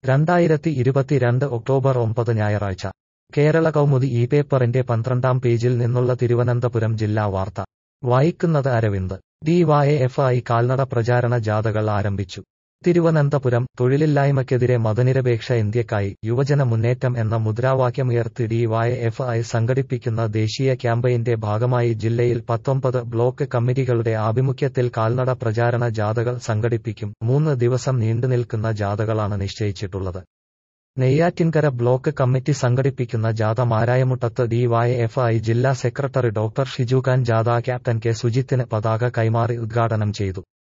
രണ്ടായിരത്തി ഇരുപത്തിരണ്ട് ഒക്ടോബർ ഒമ്പത് ഞായറാഴ്ച കേരള കൗമുദി ഈ പേപ്പറിന്റെ പന്ത്രണ്ടാം പേജിൽ നിന്നുള്ള തിരുവനന്തപുരം ജില്ലാ വാർത്ത വായിക്കുന്നത് അരവിന്ദ് ഡിവൈഎഫ്ഐ കാൽനട പ്രചാരണ ജാഥകൾ ആരംഭിച്ചു തിരുവനന്തപുരം തൊഴിലില്ലായ്മയ്ക്കെതിരെ മതനിരപേക്ഷ ഇന്ത്യക്കായി യുവജന മുന്നേറ്റം എന്ന മുദ്രാവാക്യമുയർത്തി ഡിവൈഎഫ്ഐ സംഘടിപ്പിക്കുന്ന ദേശീയ ക്യാമ്പയിന്റെ ഭാഗമായി ജില്ലയിൽ പത്തൊമ്പത് ബ്ലോക്ക് കമ്മിറ്റികളുടെ ആഭിമുഖ്യത്തിൽ കാൽനട പ്രചാരണ ജാഥകൾ സംഘടിപ്പിക്കും മൂന്ന് ദിവസം നീണ്ടുനിൽക്കുന്ന ജാഥകളാണ് നിശ്ചയിച്ചിട്ടുള്ളത് നെയ്യാറ്റിൻകര ബ്ലോക്ക് കമ്മിറ്റി സംഘടിപ്പിക്കുന്ന ജാഥ മാരായമുട്ടത്ത് ഡിവൈഎഫ്ഐ ജില്ലാ സെക്രട്ടറി ഡോക്ടർ ഷിജുഖാൻ ജാഥ ക്യാപ്റ്റൻ കെ സുജിത്തിന് പതാക കൈമാറി ഉദ്ഘാടനം ചെയ്തു